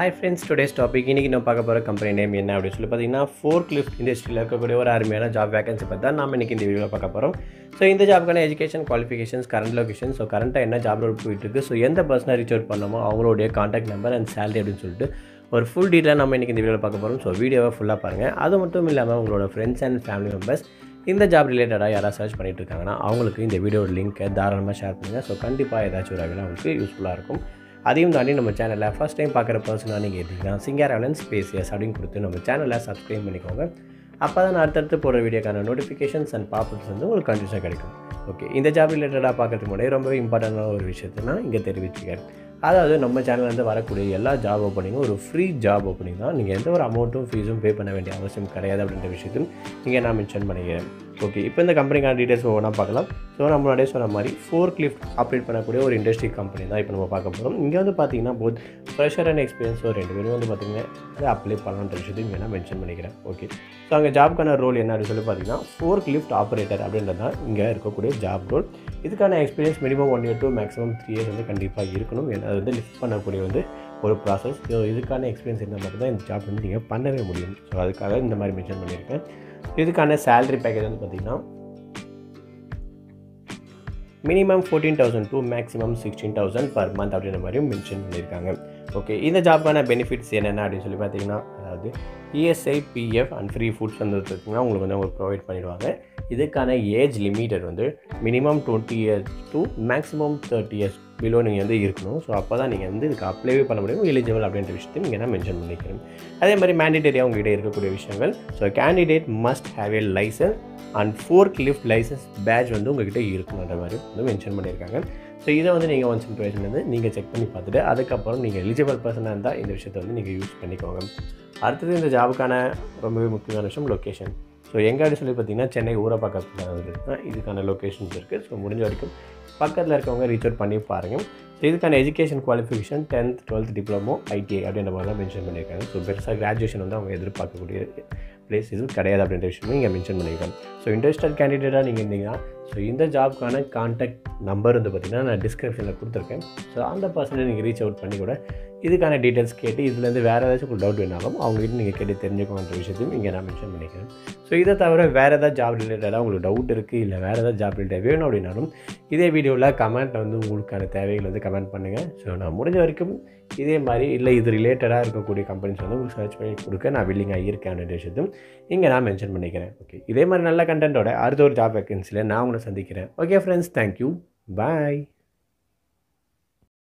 hi friends today's topic இன்றைக்கி நம்ம பார்க்க போகிற கம்பெனி நேம் என்ன அப்படின்னு சொல்லி பார்த்தீங்கன்னா ஃபோர்க் லிஃப்ட் இண்டஸ்ட்ரியில் இருக்கக்கூடிய ஒரு அருமையான ஜாப் வேகன்சி பற்றி தான் நம்ம இன்றைக்கி இந்த வீடியோவில் பார்க்க போகிறோம் ஸோ இந்த ஜாப்க்கான education qualifications current location so கரண்ட்டாக என்ன ஜாப் ரோல் போயிட்டு இருக்கு ஸோ எந்த பர்சனை ரீச் அவுட் பண்ணணுமோ அவங்களுடைய காண்டாக்ட் நம்பர் அண்ட் சேலரி அப்படின்னு சொல்லிட்டு ஒரு ஃபுல் டீட்டெயில் நம்ம இன்றைக்கி இந்த வீடியோவில் பார்க்க போகிறோம் ஸோ வீடியோவை ஃபுல்லாக பாருங்கள் அது மட்டும் இல்லாமல் உங்களோட ஃப்ரெண்ட்ஸ் அண்ட் ஃபேமிலி மெம்பர்ஸ் இந்த ஜாப் ரிலேட்டடாக யாராவது சர்ச் பண்ணிட்டு இருக்காங்கன்னா அவங்களுக்கு இந்த வீடியோட லிங்க்கை தாராளமாக ஷேர் பண்ணுங்கள் ஸோ கண்டிப்பாக ஏதாச்சும் ஒரு வகையில் அவங்களுக்கு யூஸ்ஃபுல்லாக இருக்கும் அதையும் தாண்டி நம்ம சேனலில் ஃபஸ்ட் டைம் பார்க்குற பர்சனாக நீங்கள் கேட்டிங்கன்னா சிங்கர் அவலன் ஸ்பேசியஸ் அப்படின்னு கொடுத்து நம்ம சேனலை சப்ஸ்கிரைப் பண்ணிக்கோங்க அப்போ தான் அடுத்தடுத்து போகிற வீடியோக்கான நோட்டிஃபிகேஷன்ஸ் அண்ட் பாப்பட்ஸ் வந்து உங்களுக்கு கண்டினியூஸாக கிடைக்கும் ஓகே இந்த ஜாப் ரிலேட்டடாக பார்க்கறதுக்கு முன்னாடி ரொம்பவே இம்பார்ட்டண்டான ஒரு விஷயத்தை நான் இங்கே தெரிவிச்சுக்கிறேன் அதாவது நம்ம சேனல்லேருந்து வரக்கூடிய எல்லா ஜாப் ஓப்பனிங்கும் ஒரு ஃப்ரீ ஜாப் ஓப்பனிங் தான் நீங்கள் எந்த ஒரு அமௌண்ட்டும் ஃபீஸும் பே பண்ண வேண்டிய அவசியம் கிடையாது அப்படின்ற விஷயத்தையும் இங்கே நான் மென்ஷன் பண்ணிக்கிறேன் ஓகே இப்போ இந்த கம்பெனிக்கான டீட்டெயில்ஸ் ஒவ்வொன்றா பார்க்கலாம் ஸோ நம்ம முன்னாடியே சொன்ன மாதிரி ஃபோர் கிளிஃப்ட் ஆப்ரேட் பண்ணக்கூடிய ஒரு இண்டஸ்ட்ரி கம்பெனி தான் இப்போ நம்ம பார்க்க போகிறோம் இங்கே வந்து பார்த்தீங்கன்னா போத் ஃப்ரெஷர் அண்ட் எக்ஸ்பீரியன்ஸ் ஒரு ரெண்டு பேரும் வந்து பார்த்தீங்கன்னா அதை அப்ளை பண்ணலான்ற விஷயத்தையும் இங்கே நான் மென்ஷன் பண்ணிக்கிறேன் ஓகே ஸோ அங்கே ஜாப்க்கான ரோல் என்ன அப்படின்னு சொல்லி பார்த்தீங்கன்னா ஃபோர் லிஃப்ட் ஆப்ரேட்டர் அப்படின்றது தான் இங்கே இருக்கக்கூடிய ஜாப் ரோல் இதுக்கான experience minimum one year to maximum three years வந்து கண்டிப்பாக இருக்கணும் ஏன்னா அது வந்து லிஃப்ட் பண்ணக்கூடிய வந்து ஒரு ப்ராசஸ் ஸோ இதுக்கான எக்ஸ்பீரியன்ஸ் இருந்தால் மட்டும் தான் இந்த ஜாப் வந்து நீங்கள் பண்ணவே முடியும் ஸோ அதுக்காக இந்த மாதிரி மென்ஷன் பண்ணியிருக்கேன் இதுக்கான சேலரி பேக்கேஜ் வந்து பார்த்திங்கன்னா minimum fourteen thousand to maximum sixteen thousand per month அப்படின்ற மாதிரியும் மென்ஷன் பண்ணியிருக்காங்க ஓகே இந்த ஜாப்க்கான பெனிஃபிட்ஸ் என்னென்ன அப்படின்னு சொல்லி பார்த்தீங்கன்னா அதாவது ESI PF and free foods வந்து இருக்குன்னா உங்களுக்கு வந்து அவங்க ப்ரொவைட் பண்ணிடுவாங்க இதுக்கான ஏஜ் லிமிட்டட் வந்து minimum twenty years to maximum thirty years below நீங்கள் வந்து இருக்கணும் ஸோ அப்போ தான் நீங்கள் வந்து இதுக்கு அப்ளைவே பண்ண முடியும் எலிஜிபிள் அப்படின்ற விஷயத்தையும் இங்கே நான் மென்ஷன் பண்ணிக்கிறேன் அதே மாதிரி மேண்டிடரியாக உங்ககிட்ட இருக்கக்கூடிய விஷயங்கள் so candidate must have a licence and fork lift licence badge வந்து உங்ககிட்ட இருக்கணுன்ற மாதிரி வந்து மென்ஷன் பண்ணியிருக்காங்க ஸோ இதை வந்து நீங்கள் ஒன் சிச்சுவேஷன் வந்து நீங்கள் செக் பண்ணி பார்த்துட்டு அதுக்கப்புறம் நீங்கள் எலிஜிபிள் பர்சனாக இருந்தால் இந்த விஷயத்தை வந்து நீங்கள் யூஸ் பண்ணிக்கோங்க அடுத்தது இந்த ஜாபுக்கான ரொம்பவே முக்கியமான விஷயம் லொக்கேஷன் ஸோ எங்கே அப்படின்னு சொல்லி பார்த்தீங்கன்னா சென்னை ஊரை பக்கத்தில் இருக்குன்னா இதுக்கான லொக்கேஷன்ஸ் இருக்குது ஸோ முடிஞ்ச வரைக்கும் பக்கத்தில் இருக்கவங்க ரீச் அவுட் பண்ணி பாருங்கள் ஸோ இதுக்கான education qualification tenth twelfth diploma ITI அப்படின்ற மாதிரி தான் மென்ஷன் பண்ணியிருக்காங்க ஸோ பெருசாக கிராஜுவேஷன் வந்து அவங்க எதிர்பார்க்கக்கூடிய பிளேஸ் இது கிடையாது அப்படின்ற விஷயமும் இங்கே மென்ஷன் பண்ணியிருக்காங்க ஸோ இன்ட்ரெஸ்டட் கேண்டிடேட்டாக நீங்கள் இருந்தீங்கன்னா ஸோ இந்த ஜாப்க்கான கான்டாக்ட் நம்பர் வந்து பார்த்திங்கன்னா நான் டிஸ்கிரிப்ஷனில் கொடுத்துருக்கேன் ஸோ அந்த பர்சனை நீங்கள் ரீச் அவுட் பண்ணி கூட இதுக்கான டீட்டெயில்ஸ் கேட்டு இதுலேருந்து வேறு ஏதாச்சும் உங்களுக்கு டவுட் வேணாலும் அவங்ககிட்ட நீங்கள் கேட்டு தெரிஞ்சுக்கோன்ற விஷயத்தையும் இங்கே நான் மென்ஷன் பண்ணிக்கிறேன் ஸோ இதை தவிர வேறு ஏதாவது ஜாப் ரிலேட்டடாக உங்களுக்கு டவுட் இருக்குது இல்லை வேறு ஏதாவது ஜாப் ரிலேட்டட் வேணும் அப்படின்னாலும் இதே வீடியோவில் கமெண்ட்டில் வந்து உங்களுக்கான தேவைகள் வந்து கமெண்ட் பண்ணுங்கள் ஸோ நான் முடிஞ்ச வரைக்கும் இதே மாதிரி இல்லை இது ரிலேட்டடாக இருக்கக்கூடிய கம்பெனிஸ் வந்து உங்களுக்கு சர்ச் பண்ணி கொடுக்க நான் வில்லிங்காக இருக்கேன் அப்படின்ற விஷயத்தையும் இங்கே நான் மென்ஷன் பண்ணிக்கிறேன் ஓகே இதே மாதிரி நல்ல கண்டென்ட்டோட அடுத்த ஒரு ஜாப் வேகன்சியில் நான் உங்களை சந்திக்கிறேன் ஓகே ஃப்ரெண்ட்ஸ் தேங்க்யூ பாய்